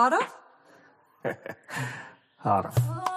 تعرف هعرف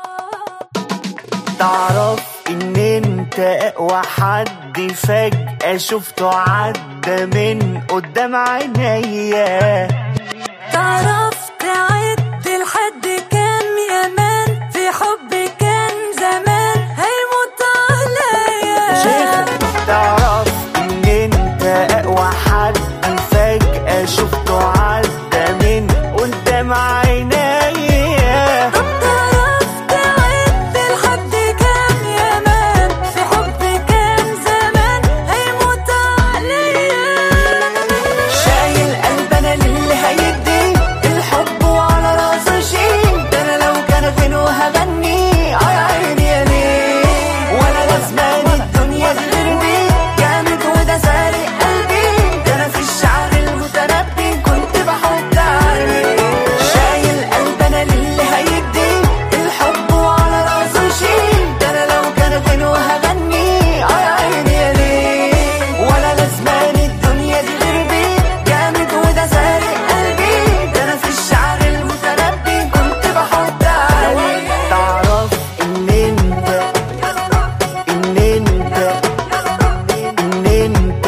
تعرف ان انت اقوى حد فجأة شفته عدى من قدام عينيا تعرف تعد لحد كام يا مان في حب كان زمان هيموت عليا تعرف ان انت اقوى حد فجأة شفته عدى من قدام عينيا تعرف تعد لحد كام يا مان في حب كان زمان هيموت عليا شايل قلب انا للي هيدي الحب وعلى راسه شيء ده انا لو كان غنى وهغني اه يا عيني يا ليه ولا لازمان الدنيا دي غير بيه جامد وده سارق قلبي ده انا في الشعر المتنبي كنت بحط عليه شايل قلب انا للي هيدي الحب وعلى راسه شيء ده انا لو كان غنى وهغني اه يا عيني يا ليه ولا لازمان الدنيا دي غير بيه جامد وده سارق قلبي ده انا في الشعر المتنبي كنت بحط عليه تعرف ان انت ان انت ان انت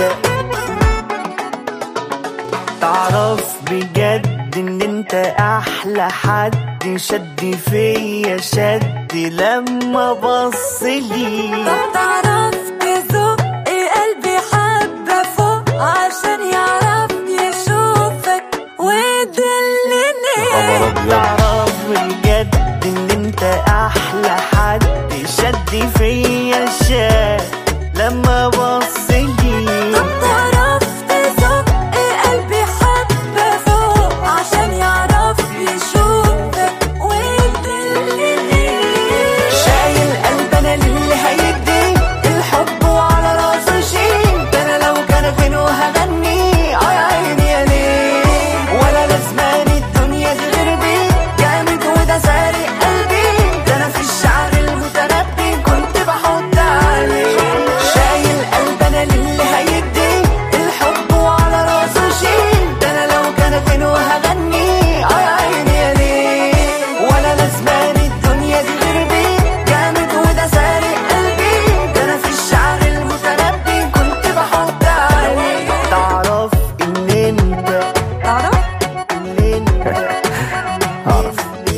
تعرف بجد ان انت احلى حد شد فيا شد لما بص لي طب تعرف تذوق قلبي حبة فوق عشان يعرف يشوفك ويدلني خبر ابيض تعرف بجد ان انت احلى حد شد فيا شد لما بص لي طب تعرف تذوق قلبي حبة فوق عشان يعرف يشوفك ويدلني شايل قلب انا للي هيدي الحب وعلى راسه شيء ده انا لو كان غنى وهغني اه يا عيني يا ليه ولا لازمان الدنيا دي غير بيه جامد وده سارق قلبي ده انا في الشعر المتنبي كنت بحط عليه شايل قلب انا للي هيدي الحب وعلى راسه شيء ده انا لو كان غنى وهغني اه يا عيني يا ليه ولا لازمان الدنيا دي غير بيه جامد وده سارق قلبي ده انا في الشعر المتنبي كنت بحط عليه تعرف ان انت تعرف ان انت هعرف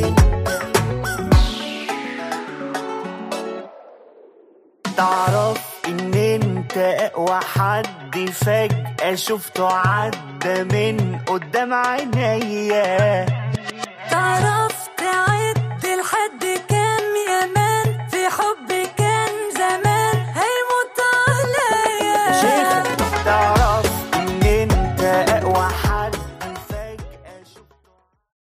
تعرف ان انت اقوى حد فجأة شفته عدى من قدام عينيا تعرف